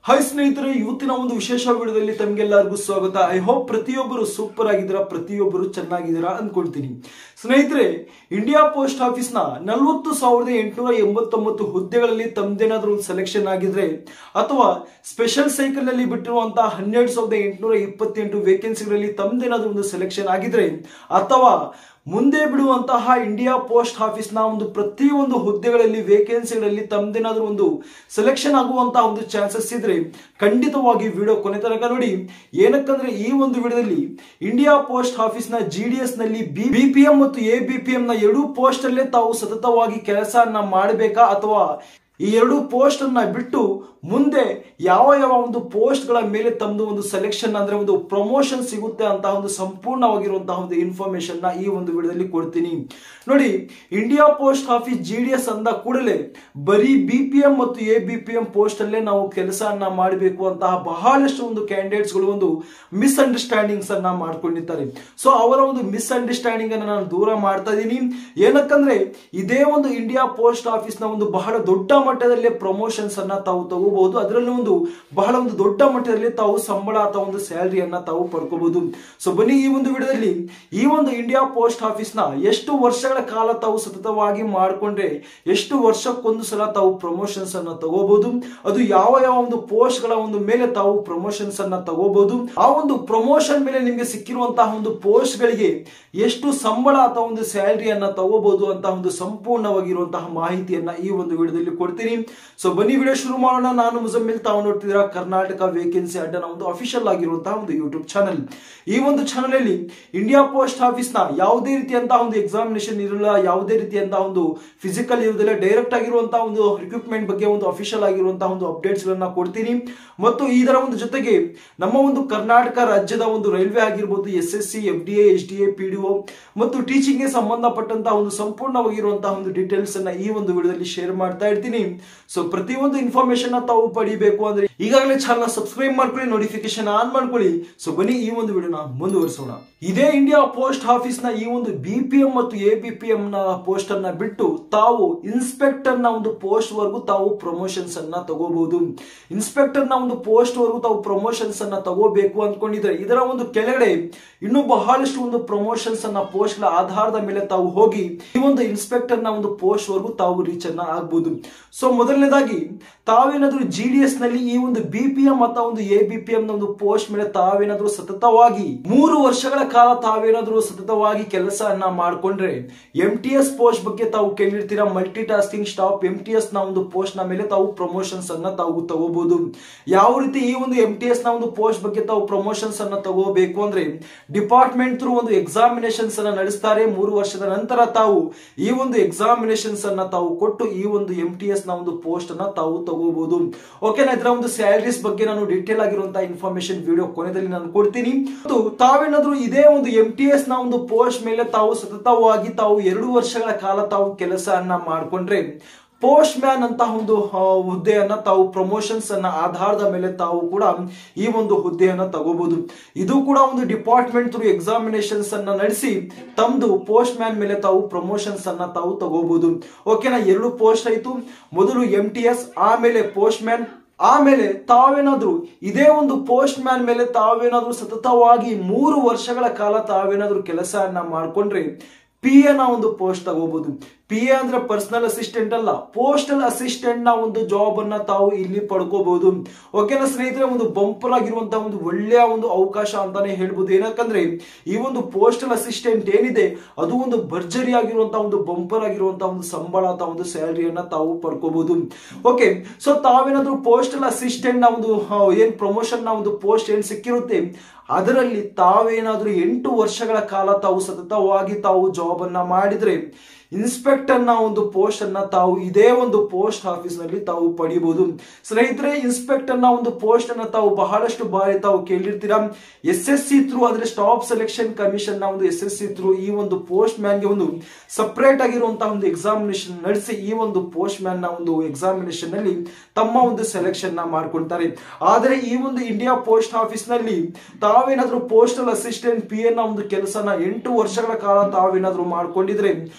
hi ಸ್ನೇಹಿತರೆ ಇವತ್ತಿನ ಒಂದು ವಿಶೇಷ ವಿಡಿಯೋದಲ್ಲಿ ತಮಗೆಲ್ಲರಿಗೂ ಸ್ವಾಗತ ಐ ಹೋಪ್ ಪ್ರತಿಯೊಬ್ಬರು ಸೂಪರ್ ಆಗಿದ್ದೀರಾ ಪ್ರತಿಯೊಬ್ಬರು ಚೆನ್ನಾಗಿದ್ದೀರಾ ಅನ್ಕೊಳ್ತೀನಿ ಸ್ನೇಹಿತರೆ ಇಂಡಿಯಾ ಪೋಸ್ಟ್ ಆಫೀಸ್ನ ನಲವತ್ತು ಸಾವಿರದ ಎಂಟುನೂರ ಎಂಬತ್ತೊಂಬತ್ತು ಹುದ್ದೆಗಳಲ್ಲಿ ತಮ್ದೇನಾದ್ರೂ ಒಂದು ಸೆಲೆಕ್ಷನ್ ಆಗಿದ್ರೆ ಅಥವಾ ಸ್ಪೆಷಲ್ ಸೈಕಲ್ ನಲ್ಲಿ ಬಿಟ್ಟಿರುವಂತಹ ಹನ್ನೆರಡು ಸಾವಿರದ ಎಂಟುನೂರ ಇಪ್ಪತ್ತೆಂಟು ವೇಕೆನ್ಸಿಗಳಲ್ಲಿ ತಮ್ದೇನಾದ್ರೂ ಒಂದು ಸೆಲೆಕ್ಷನ್ ಆಗಿದ್ರೆ ಅಥವಾ ಮುಂದೆ ಬಿಡುವಂತಹ ಇಂಡಿಯಾ ಪೋಸ್ಟ್ ಆಫೀಸ್ನ ಒಂದು ಪ್ರತಿಯೊಂದು ಹುದ್ದೆಗಳಲ್ಲಿ ವೇಕೆನ್ಸಿಗಳಲ್ಲಿ ತಮ್ದೇನಾದ್ರೂ ಒಂದು ಸೆಲೆಕ್ಷನ್ ಆಗುವಂತಹ ಒಂದು ಚಾನ್ಸಸ್ ಇದ್ರೆ ಖಂಡಿತವಾಗಿ ವಿಡಿಯೋ ಕೊನೆ ತನಕ ನೋಡಿ ಏನಕ್ಕಂದ್ರೆ ಈ ಒಂದು ವಿಡಿಯೋದಲ್ಲಿ ಇಂಡಿಯಾ ಪೋಸ್ಟ್ ಆಫೀಸ್ನ ಜಿ ಡಿ ಎಸ್ ನಲ್ಲಿ ಬಿ ಪಿ ಎಂ ಮತ್ತು ಎ ಬಿ ಪಿ ಎಂ ನ ಎರಡೂ ಪೋಸ್ಟ್ ಅಲ್ಲೇ ತಾವು ಸತತವಾಗಿ ಕೆಲಸವನ್ನ ಮಾಡಬೇಕಾ ಅಥವಾ ಈ ಎರಡು ಪೋಸ್ಟ್ ಅನ್ನ ಬಿಟ್ಟು ಮುಂದೆ ಯಾವ ಯಾವ ಒಂದು ಪೋಸ್ಟ್ ಗಳ ಮೇಲೆ ತಮ್ಮದು ಒಂದು ಸೆಲೆಕ್ಷನ್ ಅಂದ್ರೆ ಒಂದು ಪ್ರಮೋಷನ್ ಸಿಗುತ್ತೆ ಅಂತ ಒಂದು ಸಂಪೂರ್ಣವಾಗಿರುವಂತಹ ಒಂದು ಇನ್ಫಾರ್ಮೇಶನ್ ನ ಈ ಒಂದು ವಿಡಿಯೋದಲ್ಲಿ ಕೊಡ್ತೀನಿ ನೋಡಿ India post office G D S ಅಂದ ಕೂಡಲೇ ಬರೀ ಬಿ ಪಿ ಎಂ ಮತ್ತು A B P M post ಅಲ್ಲೇ ನಾವು ಕೆಲಸವನ್ನ ಮಾಡಬೇಕು ಅಂತಹ ಬಹಳಷ್ಟು ಒಂದು ಕ್ಯಾಂಡಿಡೇಟ್ಸ್ ಗಳು ಒಂದು ಮಿಸ್ಅಂಡರ್ಸ್ಟ್ಯಾಂಡಿಂಗ್ಸ್ ಅನ್ನ ಮಾಡ್ಕೊಂಡಿರ್ತಾರೆ ಸೊ ಅವರ ಒಂದು ಮಿಸ್ಅಂಡರ್ಸ್ಟ್ಯಾಂಡಿಂಗ್ ಅನ್ನ ನಾನು ದೂರ ಮಾಡ್ತಾ ಇದ್ದೀನಿ ಏನಕ್ಕಂದ್ರೆ ಇದೇ ಒಂದು ಇಂಡಿಯಾ ಪೋಸ್ಟ್ ಆಫೀಸ್ ನ ಒಂದು ಬಹಳ ದೊಡ್ಡ ಮಟ್ಟದಲ್ಲಿ ಪ್ರಮೋಷನ್ಸ್ ಅನ್ನ ತಾವು ತಗೋಬಹುದು ಅದರಲ್ಲಿ ಒಂದು ಬಹಳ ಒಂದು ದೊಡ್ಡ ಮಟ್ಟದಲ್ಲಿ ತಾವು ಸಂಬಳ ಅಥವಾ ಒಂದು ಸ್ಯಾಲರಿಯನ್ನ ತಾವು ಪಡ್ಕೋಬಹುದು ಸೊ ಬನ್ನಿ ಈ ಒಂದು ವಿಡಿಯೋದಲ್ಲಿ ಈ ಒಂದು ಇಂಡಿಯಾ ಪೋಸ್ಟ್ ಆಫೀಸ್ ನ ಎಷ್ಟು ವರ್ಷಗಳ ಕಾಲ ತಾವು ಸತತವಾಗಿ ಮಾಡಿಕೊಂಡ್ರೆ ಎಷ್ಟು ವರ್ಷಕ್ಕೊಂದು ಸಲ ತಾವು ಪ್ರಮೋಷನ್ಸ್ ಅನ್ನ ತಗೋಬಹುದು ಅದು ಯಾವ ಯಾವ ಒಂದು ಪೋಸ್ಟ್ ಗಳ ಒಂದು ಮೇಲೆ ತಾವು ಪ್ರಮೋಷನ್ಸ್ ಅನ್ನ ತಗೋಬಹುದು ಆ ಒಂದು ಪ್ರಮೋಷನ್ ಮೇಲೆ ನಿಮಗೆ ಸಿಕ್ಕಿರುವಂತಹ ಒಂದು ಪೋಸ್ಟ್ ಗಳಿಗೆ ಎಷ್ಟು ಸಂಬಳ ಅಥವಾ ಒಂದು ಸ್ಯಾಲರಿಯನ್ನ ತಗೋಬಹುದು ಅಂತ ಒಂದು ಸಂಪೂರ್ಣವಾಗಿರುವಂತಹ ಮಾಹಿತಿಯನ್ನ ಈ ಒಂದು ವಿಡಿಯೋದಲ್ಲಿ ಕೊಡ್ತೀನಿ ಸೊ ಬನ್ನಿ ವಿಡಿಯೋ ಶುರು ಮಾಡೋಣ ನಾನು ಮುಜಮ್ಮಿಲ್ ತಾವು ನೋಡ್ತಿದ್ದೀರಾ ಕರ್ನಾಟಕ ವೇಕೆನ್ಸಿ ಅಡ್ಡನ ಒಂದು ಅಫಿಷಿಯಲ್ ಆಗಿರುವಂತಹ ಒಂದು ಯೂಟ್ಯೂಬ್ ಚಾನಲ್ ಈ ಒಂದು ಚಾನಲ್ ಅಲ್ಲಿ ಇಂಡಿಯಾ ಪೋಸ್ಟ್ ಆಫೀಸ್ ನ ಯಾವುದೇ ರೀತಿಯಂತಹ ಒಂದು ಎಕ್ಸಾಮಿನೇಷನ್ ಇರಲ್ಲ ಯಾವುದೇ ರೀತಿಯಂತಹ ಒಂದು ಫಿಸಿಕಲ್ ಇರುವುದಿಲ್ಲ ಡೈರೆಕ್ಟ್ ಆಗಿರುವಂತಹ ಒಂದು ರಿಕ್ರೂಟ್ಮೆಂಟ್ ಬಗ್ಗೆ ಒಂದು ಅಫಿಷಿಯಲ್ ಆಗಿರುವಂತಹ ಒಂದು ಅಪ್ಡೇಟ್ಸ್ ಗಳನ್ನ ಕೊಡ್ತೀನಿ ಮತ್ತು ಇದರ ಒಂದು ಜೊತೆಗೆ ನಮ್ಮ ಒಂದು ಕರ್ನಾಟಕ ರಾಜ್ಯದ ಒಂದು ರೈಲ್ವೆ ಆಗಿರ್ಬೋದು S S C F D S D A P D O ಮತ್ತು ಟೀಚಿಂಗ್ ಗೆ ಸಂಬಂಧಪಟ್ಟಂತಹ ಒಂದು ಸಂಪೂರ್ಣವಾಗಿರುವಂತಹ ಒಂದು ಡೀಟೇಲ್ಸ್ ಅನ್ನ ಈ ಒಂದು ವಿಡಿಯೋದಲ್ಲಿ ಶೇರ್ ಮಾಡ್ತಾ ಇರ್ತೀನಿ ಸೊ ಪ್ರತಿಯೊಂದು ಇನ್ಫಾರ್ಮೇಶನ್ ತಾವು ಪಡಿಬೇಕು ಅಂದ್ರೆ ಈಗಾಗಲೇ ಚಾನಲ್ ಸಬ್ಸ್ಕ್ರೈಬ್ ಮಾಡ್ಕೊಳ್ಳಿ ನೋಟಿಫಿಕೇಶನ್ ಆನ್ ಮಾಡ್ಕೊಳ್ಳಿ ಸೊ ಬನ್ನಿ ಈ ಒಂದು ವಿಡಿಯೋನ ಮುಂದುವರಿಸೋಣ ಇದೇ ಇಂಡಿಯಾ ಪೋಸ್ಟ್ ಆಫೀಸ್ ನ ಈ ಒಂದು ಬಿ ಪಿ ಎಂ ಮತ್ತು ಎ ಬಿ ಪಿ ಎಂ ನ ಪೋಸ್ಟ್ ಅನ್ನ ಬಿಟ್ಟು ತಾವು ಇನ್ಸ್ಪೆಕ್ಟರ್ ನ ಒಂದು ಪೋಸ್ಟ್ ವರೆಗೂ ತಾವು ಪ್ರಮೋಷನ್ಸ್ ಅನ್ನ ತಗೋಬಹುದು ಇನ್ಸ್ಪೆಕ್ಟರ್ ನ ಒಂದು ಪೋಸ್ಟ್ ವರೆಗೂ ತಾವು ಪ್ರಮೋಷನ್ಸ್ ಅನ್ನ ತಗೋಬೇಕು ಅನ್ಕೊಂಡಿದ್ರೆ ಇದರ ಒಂದು ಕೆಳಗಡೆ ಇನ್ನು ಬಹಳಷ್ಟು ಒಂದು ಪ್ರಮೋಷನ್ಸ್ ಅನ್ನ ಪೋಸ್ಟ್ ಗಳ ಆಧಾರದ ಮೇಲೆ ತಾವು ಹೋಗಿ ಈ ಒಂದು ಇನ್ಸ್ಪೆಕ್ಟರ್ ನ ಒಂದು ಪೋಸ್ಟ್ ವರೆಗೂ ತಾವು ರೀಚ್ ಅನ್ನ ಆಗ್ಬಹುದು ಸೊ ಮೊದಲನೇದಾಗಿ ತಾವೇನಾದ್ರೂ ಜಿ ಡಿ ಎಸ್ ನಲ್ಲಿ ಈ ಒಂದು ಬಿ ಪಿ ಎಂ ಅಥವಾ ಒಂದು ಎ ಬಿ ಪಿ ಎಂ ನ ಒಂದು ಪೋಸ್ಟ್ ಮೇಲೆ ತಾವೇನಾದ್ರೂ ಸತತವಾಗಿ ಮೂರು ವರ್ಷಗಳ ಕಾಲ ತಾವೇನಾದ್ರೂ ಸತತವಾಗಿ ಕೆಲಸವನ್ನ ಮಾಡ್ಕೊಂಡ್ರೆ ಎಂ ಟಿ ಎಸ್ ಪೋಸ್ಟ್ ಬಗ್ಗೆ ತಾವು ಕೇಳಿರ್ತೀರಾ multi tasking staff M T S ನ ಒಂದು ಪೋಸ್ಟ್ ನ ಮೇಲೆ ತಾವು ಪ್ರಮೋಷನ್ಸ್ ಅನ್ನ ತಾವು ತಗೋಬಹುದು ಯಾವ ರೀತಿ ಈ ಒಂದು ಎಂ ಟಿ ಎಸ್ ನ ಒಂದು ಪೋಸ್ಟ್ ಬಗ್ಗೆ ತಾವು ಪ್ರಮೋಷನ್ಸ್ ಅನ್ನ ತಗೋಬೇಕು ಅಂದ್ರೆ ಡಿಪಾರ್ಟ್ಮೆಂಟ್ ಥ್ರೂ ಒಂದು ಎಕ್ಸಾಮಿನೇಷನ್ಸ್ ಅನ್ನ ನಡೆಸ್ತಾರೆ ಮೂರು ವರ್ಷದ ನಂತರ ತಾವು ಈ ಒಂದು ಎಕ್ಸಾಮಿನೇಷನ್ಸ್ ಅನ್ನ ತಾವು ಕೊಟ್ಟು ಈ ಒಂದು ಎಂ ಟಿ ಎಸ್ ನ ಒಂದು ಪೋಸ್ಟ್ ಅನ್ನ ತಾವು ತಗೋಬಹುದು ಓಕೆನಾ ಇದರ ಒಂದು ಸ್ಯಾಲರೀಸ್ ಬಗ್ಗೆ ನಾನು ಡೀಟೇಲ್ ಆಗಿರುವಂತಹ ಇನ್ಫಾರ್ಮೇಶನ್ ವಿಡಿಯೋ ಕೊನೆಯಲ್ಲಿ ನಾನು ಕೊಡ್ತೀನಿ ಮತ್ತು ತಾವೇನಾದ್ರೂ ಇದೇ ಒಂದು ಎಂ ಟಿ ಎಸ್ ನ ಒಂದು ಪೋಸ್ಟ್ ಮೇಲೆ ತಾವು ಸತತವಾಗಿ ತಾವು ಎರಡು ವರ್ಷಗಳ ಕಾಲ ತಾವು ಕೆಲಸವನ್ನ ಮಾಡ್ಕೊಂಡ್ರೆ ಪೋಸ್ಟ್ ಮ್ಯಾನ್ ಅಂತ ಒಂದು ಹುದ್ದೆಯನ್ನ ತಾವು ಪ್ರಮೋಷನ್ಸ್ ಅನ್ನ ಆಧಾರದ ಮೇಲೆ ತಾವು ಕೂಡ ಈ ಒಂದು ಹುದ್ದೆಯನ್ನ ತಗೋಬಹುದು ಇದು ಕೂಡ ಒಂದು ಡಿಪಾರ್ಟ್ಮೆಂಟ್ ಥ್ರೂ ಎಕ್ಸಾಮಿನೇಷನ್ಸ್ ಅನ್ನ ನಡೆಸಿ ತಮ್ದು ಪೋಸ್ಟ್ ಮ್ಯಾನ್ ಮೇಲೆ ತಾವು ಪ್ರಮೋಷನ್ಸ್ ಅನ್ನ ತಾವು ತಗೋಬಹುದು ಓಕೆನಾ ಎರಡು ಪೋಸ್ಟ್ ಆಯ್ತು ಮೊದಲು ಎಂ ಟಿ ಎಸ್ ಆಮೇಲೆ ಪೋಸ್ಟ್ ಮ್ಯಾನ್ ಆಮೇಲೆ ತಾವೇನಾದ್ರೂ ಇದೇ ಒಂದು ಪೋಸ್ಟ್ ಮ್ಯಾನ್ ಮೇಲೆ ತಾವೇನಾದ್ರೂ ಸತತವಾಗಿ ಮೂರು ವರ್ಷಗಳ ಕಾಲ ತಾವೇನಾದ್ರೂ ಕೆಲಸವನ್ನ ಮಾಡ್ಕೊಂಡ್ರೆ ಪಿ ಎನ ಒಂದು ಪೋಸ್ಟ್ ತಗೋಬಹುದು ಪಿ ಎ ಅಂದ್ರೆ ಪರ್ಸನಲ್ ಅಸಿಸ್ಟೆಂಟ್ ಅಲ್ಲ ಪೋಸ್ಟಲ್ ಅಸಿಸ್ಟೆಂಟ್ ನ ಒಂದು ಜಾಬ್ ಅನ್ನ ತಾವು ಇಲ್ಲಿ ಪಡ್ಕೋಬಹುದು ಓಕೆನಾ ಸ್ನೇಹಿತರೆ ಒಂದು ಬಂಪರ್ ಆಗಿರುವಂತಹ ಒಂದು ಒಳ್ಳೆಯ ಒಂದು ಅವಕಾಶ ಅಂತಾನೆ ಹೇಳ್ಬೋದು ಏನಕ್ಕಂದ್ರೆ ಈ ಒಂದು ಪೋಸ್ಟಲ್ ಅಸಿಸ್ಟೆಂಟ್ ಏನಿದೆ ಅದು ಒಂದು ಭರ್ಜರಿ ಆಗಿರುವಂತಹ ಒಂದು ಬಂಪರ್ ಆಗಿರುವಂತಹ ಒಂದು ಸಂಬಳ ಅಥವಾ ಒಂದು ಸ್ಯಾಲರಿಯನ್ನ ತಾವು ಪಡ್ಕೋಬಹುದು ಓಕೆ ಸೊ ತಾವೇನಾದ್ರೂ ಪೋಸ್ಟಲ್ ಅಸಿಸ್ಟೆಂಟ್ ನ ಒಂದು ಏನ್ ಪ್ರಮೋಷನ್ ನ ಒಂದು ಪೋಸ್ಟ್ ಏನ್ ಸಿಕ್ಕಿರುತ್ತೆ ಅದರಲ್ಲಿ ತಾವೇನಾದ್ರೂ ಎಂಟು ವರ್ಷಗಳ ಕಾಲ ತಾವು ಸತತವಾಗಿ ತಾವು ಜಾಬ್ ಅನ್ನ ಮಾಡಿದ್ರೆ ಇನ್ಸ್ಪೆಕ್ಟರ್ ನ ಒಂದು ಪೋಸ್ಟ್ ಅನ್ನ ತಾವು ಇದೇ ಒಂದು ಪೋಸ್ಟ್ ಆಫೀಸ್ ನಲ್ಲಿ ತಾವು ಪಡಿಬಹುದು ಸ್ನೇಹಿತರೆ ಇನ್ಸ್ಪೆಕ್ಟರ್ ನ ಒಂದು ಪೋಸ್ಟ್ ಅನ್ನ ತಾವು ಬಹಳಷ್ಟು ಬಾರಿ ತಾವು ಕೇಳಿರ್ತೀರಾ ಎಸ್ ಎಸ್ ಸಿ ಥ್ರೂ ಅಂದ್ರೆ ಸ್ಟಾಫ್ ಸೆಲೆಕ್ಷನ್ ಕಮಿಷನ್ ನ ಒಂದು ಎಸ್ ಎಸ್ ಸಿ ಥ್ರೂ ಈ ಒಂದು ಪೋಸ್ಟ್ ಮ್ಯಾನ್ ಗೆ ಒಂದು ಸಪರೇಟ್ ಆಗಿರುವಂತಹ ಒಂದು ಎಕ್ಸಾಮಿನೇಷನ್ ನಡೆಸಿ ಈ ಒಂದು ಪೋಸ್ಟ್ ಮ್ಯಾನ್ ನ ಒಂದು ಎಕ್ಸಾಮಿನೇಷನ್ ನಲ್ಲಿ ತಮ್ಮ ಒಂದು ಸೆಲೆಕ್ಷನ್ ನ ಮಾಡ್ಕೊಳ್ತಾರೆ ಆದರೆ ಈ ಒಂದು ಇಂಡಿಯಾ ಪೋಸ್ಟ್ ಆಫೀಸ್ ನಲ್ಲಿ ತಾವೇನಾದ್ರೂ ಪೋಸ್ಟಲ್ ಅಸಿಸ್ಟೆಂಟ್ ಪಿ ಎನ್ ಒಂದು ಕೆಲಸನ ಎಂಟು ವರ್ಷಗಳ ಕಾಲ ತಾವೇನಾದ್ರೂ ಮಾಡ್ಕೊಂಡಿದ್ರೆ ಒಂದು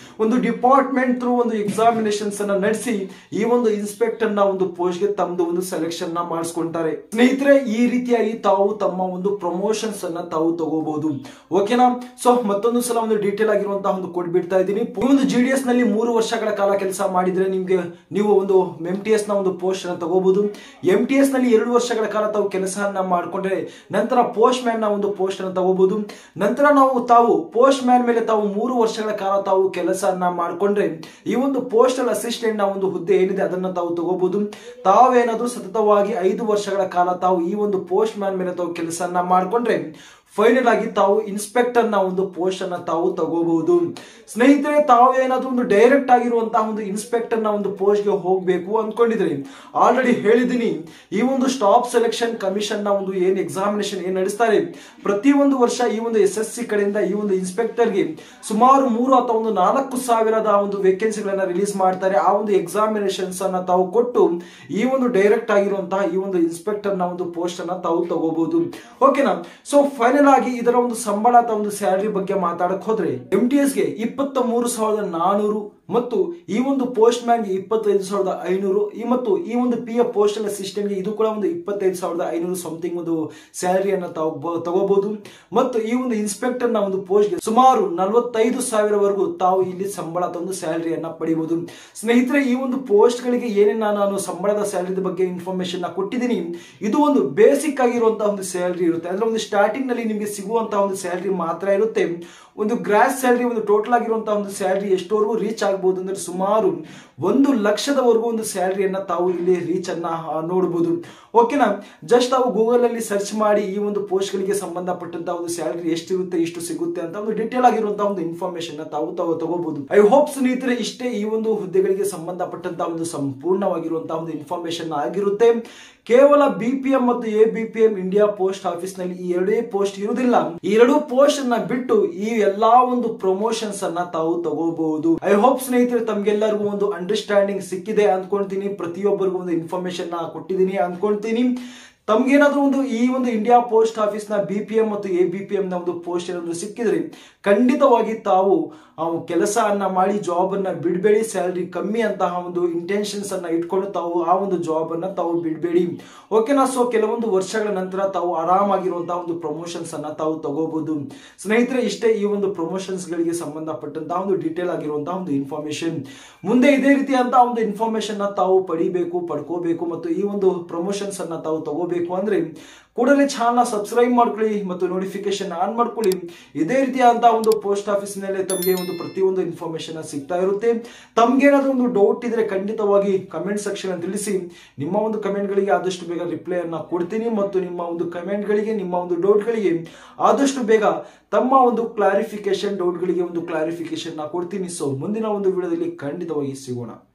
ಡಿಪಾರ್ಟ್ಮೆಂಟ್ ಥ್ರೂ ಒಂದು ಎಕ್ಸಾಮಿನೇಷನ್ಸ್ ಅನ್ನ ನಡೆಸಿ ಈ ಒಂದು ಇನ್ಸ್ಪೆಕ್ಟರ್ ನ ಒಂದು ಪೋಸ್ಟ್ ಗೆ ತಮ್ಮದು ಒಂದು ಸೆಲೆಕ್ಷನ್ ನ ಮಾಡಿಸ್ಕೊಂತಾರೆ ಸ್ನೇಹಿತರೆ ಈ ರೀತಿಯಾಗಿ ತಾವು ತಮ್ಮ ಒಂದು ಪ್ರಮೋಷನ್ಸ್ ಅನ್ನ ತಾವು ತಗೋಬಹುದು ಓಕೆನಾ ಸೊ ಮತ್ತೊಂದು ಸಲ ಒಂದು ಡೀಟೇಲ್ ಆಗಿರುವಂತಹ ಒಂದು ಕೋಡ್ ಬಿಡ್ತಾ ಇದ್ದೀನಿ ಈ ಒಂದು ಜಿ ಡಿ ಎಸ್ ನಲ್ಲಿ ಮೂರು ವರ್ಷಗಳ ಕಾಲ ಕೆಲಸ ಮಾಡಿದ್ರೆ ನಿಮ್ಗೆ ನೀವು ಒಂದು ಎಂ ಟಿ ಎಸ್ ನ ಒಂದು ಪೋಸ್ಟ್ ಅನ್ನ ತಗೋಬಹುದು ಎಂ ಟಿ ಎಸ್ ನಲ್ಲಿ ಎರಡು ವರ್ಷಗಳ ಕಾಲ ತಾವು ಕೆಲಸವನ್ನ ಮಾಡ್ಕೊಂಡ್ರೆ ನಂತರ ಪೋಸ್ಟ್ ಮ್ಯಾನ್ ನ ಒಂದು ಪೋಸ್ಟ್ ಅನ್ನು ತಗೋಬಹುದು ನಂತರ ನಾವು ತಾವು ಪೋಸ್ಟ್ ಮ್ಯಾನ್ ಮೇಲೆ ತಾವು ಮೂರು ವರ್ಷಗಳ ಕಾಲ ತಾವು ಕೆಲಸವನ್ನ ಮಾಡ್ಕೊಂಡ್ರೆ ಈ ಒಂದು ಪೋಸ್ಟಲ್ ಅಸಿಸ್ಟೆಂಟ್ ನ ಒಂದು ಹುದ್ದೆ ಏನಿದೆ ಅದನ್ನ ತಾವು ತಗೋಬಹುದು ತಾವೇನಾದ್ರೂ ಸತತವಾಗಿ ಐದು ವರ್ಷಗಳ ಕಾಲ ತಾವು ಈ ಒಂದು ಪೋಸ್ಟ್ ಮ್ಯಾನ್ ಮೇಲೆ ತಾವು ಕೆಲಸವನ್ನ ಮಾಡ್ಕೊಂಡ್ರೆ ಫೈನಲ್ ಆಗಿ ತಾವು ಇನ್ಸ್ಪೆಕ್ಟರ್ ನ ಒಂದು ಪೋಸ್ಟ್ ಅನ್ನ ತಾವು ತಗೋಬಹುದು ಸ್ನೇಹಿತರೆ ತಾವು ಏನಾದ್ರೂ ಒಂದು ಡೈರೆಕ್ಟ್ ಆಗಿರುವಂತಹ ಒಂದು ಇನ್ಸ್ಪೆಕ್ಟರ್ ನ ಒಂದು ಪೋಸ್ಟ್ ಗೆ ಹೋಗ್ಬೇಕು ಅನ್ಕೊಂಡಿದ್ರೆ ಆಲ್ರೆಡಿ ಹೇಳಿದೀನಿ ಈ ಒಂದು ಸ್ಟಾಪ್ ಸೆಲೆಕ್ಷನ್ ಕಮಿಷನ್ ನ ಒಂದು ಏನ್ ಎಕ್ಸಾಮಿನೇಷನ್ ಏನ್ ನಡೆಸ್ತಾರೆ ಪ್ರತಿ ಒಂದು ವರ್ಷ ಈ ಒಂದು ಎಸ್ ಎಸ್ ಸಿ ಕಡೆಯಿಂದ ಈ ಒಂದು ಇನ್ಸ್ಪೆಕ್ಟರ್ ಗೆ ಸುಮಾರು ಮೂರು ಅಥವಾ ಒಂದು ನಾಲ್ಕು ಸಾವಿರದ ಒಂದು ವೇಕೆನ್ಸಿಗಳನ್ನ ರಿಲೀಸ್ ಮಾಡ್ತಾರೆ ಆ ಒಂದು ಎಕ್ಸಾಮಿನೇಷನ್ಸ್ ಅನ್ನ ತಾವು ಕೊಟ್ಟು ಈ ಒಂದು ಡೈರೆಕ್ಟ್ ಆಗಿರುವಂತಹ ಈ ಒಂದು ಇನ್ಸ್ಪೆಕ್ಟರ್ ನ ಒಂದು ಪೋಸ್ಟ್ ಅನ್ನ ತಾವು ತಗೋಬಹುದು ಓಕೆನಾ ಸೊ ಫೈನಲ್ ಆಗಿ ಇದರ ಒಂದು ಸಂಬಳ ಅಥವಾ ಒಂದು ಸ್ಯಾಲರಿ ಬಗ್ಗೆ ಮಾತಾಡಕ್ ಹೋದ್ರೆ ಎಂ ಟಿ ಎಸ್ ಗೆ ಇಪ್ಪತ್ತ ಮೂರು ಸಾವಿರದ ನಾನೂರು ಮತ್ತು ಈ ಒಂದು ಪೋಸ್ಟ್ ಮ್ಯಾನ್ ಗೆ ಇಪ್ಪತ್ತೈದು ಸಾವಿರದ ಐನೂರು ಈ ಮತ್ತು ಈ ಒಂದು ಪಿ ಎಫ್ ಪೋಸ್ಟಲ್ ಅಸಿಸ್ಟೆಂಟ್ ಗೆ ಇದು ಕೂಡ ಒಂದು ಇಪ್ಪತ್ತೈದು ಸಾವಿರದ ಐನೂರು ಸಮಥಿಂಗ್ ಒಂದು ಸ್ಯಾಲರಿಯನ್ನ ತಾವು ಬ- ತಗೋಬಹುದು ಮತ್ತು ಈ ಒಂದು ಇನ್ಸ್ಪೆಕ್ಟರ್ ನ ಒಂದು ಪೋಸ್ಟ್ ಗೆ ಸುಮಾರು ನಲವತ್ತೈದು ಸಾವಿರವರೆಗೂ ತಾವು ಇಲ್ಲಿ ಸಂಬಳ ತಂದು ಸ್ಯಾಲರಿಯನ್ನ ಪಡಿಬಹುದು ಸ್ನೇಹಿತರೆ ಈ ಒಂದು ಪೋಸ್ಟ್ ಗಳಿಗೆ ಏನೇನ ನಾನು ಸಂಬಳದ ಸ್ಯಾಲರಿ ಬಗ್ಗೆ ಇನ್ಫಾರ್ಮೇಶನ್ ನ ಕೊಟ್ಟಿದ್ದೀನಿ ಇದು ಒಂದು ಬೇಸಿಕ್ ಆಗಿರುವಂತಹ ಒಂದು ಸ್ಯಾಲರಿ ಇರುತ್ತೆ ಅಂದ್ರೆ ಒಂದು ಸ್ಟಾರ್ಟಿಂಗ್ ನಲ್ಲಿ ನಿಮಗೆ ಸಿಗುವಂತಹ ಒಂದು ಸ್ಯಾಲರಿ ಮಾತ್ರ ಇರುತ್ತೆ ಒಂದು ಗ್ರಾಸ್ ಸ್ಯಾಲರಿ ಒಂದು ಟೋಟಲ್ ಆಗಿರುವಂತಹ ಒಂದು ಸ್ಯಾಲರಿ ಎಷ್ಟವರೆಗೂ ರೀಚ್ ಆಗಬಹುದು ಅಂದ್ರೆ ಸುಮಾರು ಒಂದು ಲಕ್ಷದವರೆಗೂ ಒಂದು ಸ್ಯಾಲರಿಯನ್ನ ತಾವು ಇಲ್ಲಿ ರೀಚ್ ಅನ್ನ ಆ, ನೋಡಬಹುದು ಓಕೆನಾ ಜಸ್ಟ್ ತಾವು ಗೂಗಲ್ ಅಲ್ಲಿ ಸರ್ಚ್ ಮಾಡಿ ಈ ಒಂದು ಪೋಸ್ಟ್ ಗಳಿಗೆ ಸಂಬಂಧಪಟ್ಟಂತಹ ಒಂದು ಸ್ಯಾಲರಿ ಎಷ್ಟಿರುತ್ತೆ ಇಷ್ಟು ಸಿಗುತ್ತೆ ಅಂತ ಒಂದು ಡಿಟೇಲ್ ಆಗಿರುವಂತಹ ಒಂದು ಇನ್ಫಾರ್ಮೇಶನ್ ತಾವು ತಾವು ತಗೋಬಹುದು ಐ ಹೋಪ್ ಸ್ನೇಹಿತರೆ ಇಷ್ಟೇ ಈ ಒಂದು ಹುದ್ದೆಗಳಿಗೆ ಸಂಬಂಧಪಟ್ಟಂತಹ ಒಂದು ಸಂಪೂರ್ಣವಾಗಿರುವಂತಹ ಒಂದು ಇನ್ಫಾರ್ಮೇಶನ್ ಆಗಿರುತ್ತೆ ಕೇವಲ ಬಿ ಪಿ ಎಂ ಮತ್ತು A B P M India post office ನಲ್ಲಿ ಈ ಎರಡೇ ಪೋಸ್ಟ್ ಇರುವುದಿಲ್ಲ ಈ ಎರಡು ಪೋಸ್ಟ್ ಅನ್ನ ಬಿಟ್ಟು ಈ ಎಲ್ಲಾ ಒಂದು ಪ್ರಮೋಷನ್ಸ್ ಅನ್ನ ತಾವು ತಗೋಬಹುದು ಐ ಹೋಪ್ ಸ್ನೇಹಿತರೆ ತಮ್ಗೆಲ್ಲರಿಗೂ ಒಂದು ಅಂಡರ್ಸ್ಟ್ಯಾಂಡಿಂಗ್ ಸಿಕ್ಕಿದೆ ಅನ್ಕೊಂತೀನಿ ಪ್ರತಿಯೊಬ್ಬರಿಗೂ ಒಂದು ಇನ್ಫಾರ್ಮೇಶನ್ ನ ಕೊಟ್ಟಿದ್ದೀನಿ ಅನ್ಕೊಂತೀನಿ ತಮ್ಗೇನಾದ್ರೂ ಒಂದು ಈ ಒಂದು ಇಂಡಿಯಾ ಪೋಸ್ಟ್ ಆಫೀಸ್ ನ ಬಿ ಪಿ ಎಂ ಮತ್ತು ಎ ಬಿ ಪಿ ಎಂ ನ ಒಂದು ಪೋಸ್ಟ್ ಏನಾದ್ರು ಸಿಕ್ಕಿದ್ರೆ ಖಂಡಿತವಾಗಿ ತಾವು ಆ ಕೆಲಸವನ್ನ ಮಾಡಿ ಜಾಬ್ ಅನ್ನ ಬಿಡಬೇಡಿ ಸ್ಯಾಲರಿ ಕಮ್ಮಿ ಅಂತಹ ಒಂದು ಇಂಟೆನ್ಷನ್ಸ್ ಅನ್ನ ಇಟ್ಕೊಂಡು ತಾವು ಆ ಒಂದು ಜಾಬ್ ಅನ್ನ ತಾವು ಬಿಡಬೇಡಿ ಓಕೆನಾ ಸೊ ಕೆಲವೊಂದು ವರ್ಷಗಳ ನಂತರ ತಾವು ಆರಾಮಾಗಿರುವಂತಹ ಒಂದು ಪ್ರಮೋಷನ್ಸ್ ಅನ್ನ ತಾವು ತಗೋಬಹುದು ಸ್ನೇಹಿತರೆ ಇಷ್ಟೇ ಈ ಒಂದು ಪ್ರಮೋಷನ್ಸ್ ಗಳಿಗೆ ಸಂಬಂಧಪಟ್ಟಂತಹ ಒಂದು ಡೀಟೇಲ್ ಆಗಿರುವಂತಹ ಒಂದು ಇನ್ಫಾರ್ಮೇಶನ್ ಮುಂದೆ ಇದೇ ರೀತಿಯಂತಹ ಒಂದು ಇನ್ಫಾರ್ಮೇಶನ್ ನ ತಾವು ಪಡಿಬೇಕು ಪಡ್ಕೋಬೇಕು ಮತ್ತು ಈ ಒಂದು ಪ್ರಮೋಷನ್ಸ್ ಅನ್ನ ತಾವು ತಗೋಬೇಕು ಅಂದ್ರೆ ಕೂಡಲೇ ಚಾನಲ್ ಸಬ್ಸ್ಕ್ರೈಬ್ ಮಾಡ್ಕೊಳ್ಳಿ ಮತ್ತು ನೋಟಿಫಿಕೇಶನ್ ಆನ್ ಮಾಡ್ಕೊಳ್ಳಿ ಇದೇ ರೀತಿಯಾದಂತಹ ಒಂದು ಪೋಸ್ಟ್ ಆಫೀಸ್ ನಲ್ಲಿ ತಮಗೆ ಒಂದು ಪ್ರತಿಯೊಂದು ಇನ್ಫಾರ್ಮೇಶನ್ ಸಿಗ್ತಾ ಇರುತ್ತೆ ತಮ್ಗೇನಾದ್ರೂ ಒಂದು ಡೌಟ್ ಇದ್ರೆ ಖಂಡಿತವಾಗಿ ಕಮೆಂಟ್ ಸೆಕ್ಷನ್ ಅಲ್ಲಿ ತಿಳಿಸಿ ನಿಮ್ಮ ಒಂದು ಕಮೆಂಟ್ ಗಳಿಗೆ ಆದಷ್ಟು ಬೇಗ ರಿಪ್ಲೈ ಅನ್ನ ಕೊಡ್ತೀನಿ ಮತ್ತು ನಿಮ್ಮ ಒಂದು ಕಮೆಂಟ್ ಗಳಿಗೆ ನಿಮ್ಮ ಒಂದು ಡೌಟ್ ಗಳಿಗೆ ಆದಷ್ಟು ಬೇಗ ತಮ್ಮ ಒಂದು ಕ್ಲಾರಿಫಿಕೇಶನ್ ಡೌಟ್ ಗಳಿಗೆ ಒಂದು ಕ್ಲಾರಿಫಿಕೇಶನ್ ನ ಕೊಡ್ತೀನಿ ಸೊ ಮುಂದಿನ ಒಂದು ವಿಡಿಯೋದಲ್ಲಿ ಖಂಡಿತವಾಗಿ ಸಿಗೋಣ